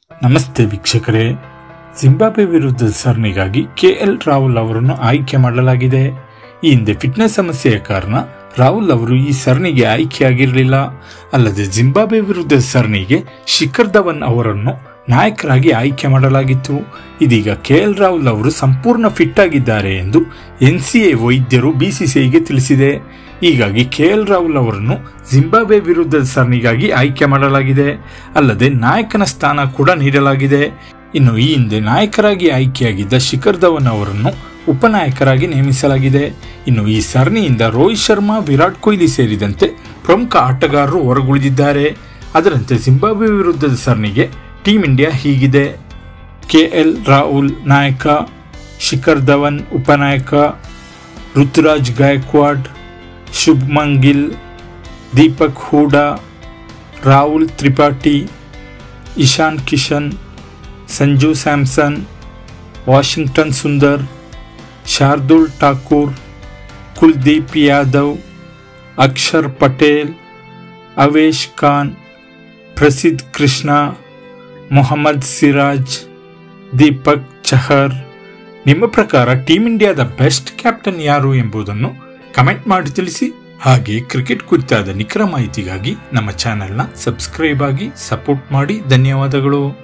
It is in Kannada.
ನಮಸ್ತೆ ವೀಕ್ಷಕರೇ ಜಿಂಬಾಬ್ವೆ ವಿರುದ್ಧದ ಸರಣಿಗಾಗಿ ಕೆಎಲ್ ರಾಹುಲ್ ಅವರನ್ನು ಆಯ್ಕೆ ಮಾಡಲಾಗಿದೆ ಈ ಹಿಂದೆ ಫಿಟ್ನೆಸ್ ಸಮಸ್ಯೆಯ ಕಾರಣ ರಾಹುಲ್ ಅವರು ಈ ಸರಣಿಗೆ ಆಯ್ಕೆಯಾಗಿರಲಿಲ್ಲ ಅಲ್ಲದೆ ಜಿಂಬಾಬ್ವೆ ವಿರುದ್ಧದ ಸರಣಿಗೆ ಶಿಖರ್ ಧವನ್ ಅವರನ್ನು ನಾಯಕರಾಗಿ ಆಯ್ಕೆ ಮಾಡಲಾಗಿತ್ತು ಇದೀಗ ಕೆಎಲ್ ರಾಹುಲ್ ಅವರು ಸಂಪೂರ್ಣ ಫಿಟ್ ಆಗಿದ್ದಾರೆ ಎಂದು ಎನ್ಸಿಎ ವೈದ್ಯರು ಬಿಸಿಸಿಐಗೆ ತಿಳಿಸಿದೆ ಹೀಗಾಗಿ ಕೆಎಲ್ ರಾಹುಲ್ ಅವರನ್ನು ಜಿಂಬಾಬ್ವೆ ವಿರುದ್ಧದ ಸರಣಿಗಾಗಿ ಆಯ್ಕೆ ಮಾಡಲಾಗಿದೆ ಅಲ್ಲದೆ ನಾಯಕನ ಸ್ಥಾನ ಕೂಡ ನೀಡಲಾಗಿದೆ ಇನ್ನು ಈ ಹಿಂದೆ ನಾಯಕರಾಗಿ ಆಯ್ಕೆಯಾಗಿದ್ದ ಶಿಖರ್ ಧವನ್ ಅವರನ್ನು ಉಪನಾಯಕರಾಗಿ ನೇಮಿಸಲಾಗಿದೆ ಇನ್ನು ಈ ಸರಣಿಯಿಂದ ರೋಹಿತ್ ಶರ್ಮಾ ವಿರಾಟ್ ಕೊಹ್ಲಿ ಸೇರಿದಂತೆ ಪ್ರಮುಖ ಆಟಗಾರರು ಹೊರಗುಳಿದಿದ್ದಾರೆ ಅದರಂತೆ ಜಿಂಬಾಬ್ವೆ ವಿರುದ್ಧದ ಸರಣಿಗೆ ಟೀಂ ಇಂಡಿಯಾ ಹೀಗಿದೆ ಕೆಎಲ್ ರಾಹುಲ್ ನಾಯಕ ಶಿಖರ್ ಧವನ್ ಉಪನಾಯಕ ಋತುರಾಜ್ ಗಾಯಕ್ವಾಡ್ ಶುಭ್ಮನ್ ಗಿಲ್ ದೀಪಕ್ ಹೂಡಾ ರಾಹುಲ್ ತ್ರಿಪಾಠಿ ಇಶಾನ್ ಕಿಶನ್ ಸಂಜು ಸ್ಯಾಮ್ಸನ್ ವಾಷಿಂಗ್ಟನ್ ಸುಂದರ್ ಶಾರ್ದುಲ್ ಠಾಕೂರ್ ಕುಲ್ದೀಪ್ ಯಾದವ್ ಅಕ್ಷರ್ ಪಟೇಲ್ ಅವೇಶ್ ಖಾನ್ ಪ್ರಸಿದ್ಧ್ ಕೃಷ್ಣ ಮೊಹಮ್ಮದ್ ಸಿರಾಜ್ ದೀಪಕ್ ಚಹರ್ ನಿಮ್ಮ ಪ್ರಕಾರ ಟೀಂ ಇಂಡಿಯಾದ ಬೆಸ್ಟ್ ಕ್ಯಾಪ್ಟನ್ ಯಾರು ಎಂಬುದನ್ನು ಕಮೆಂಟ್ ಮಾಡಿ ತಿಳಿಸಿ ಹಾಗೆ ಕ್ರಿಕೆಟ್ ಕುರಿತಾದ ನಿಖರ ಮಾಹಿತಿಗಾಗಿ ನಮ್ಮ ಚಾನೆಲ್ನ ಸಬ್ಸ್ಕ್ರೈಬ್ ಆಗಿ ಸಪೋರ್ಟ್ ಮಾಡಿ ಧನ್ಯವಾದಗಳು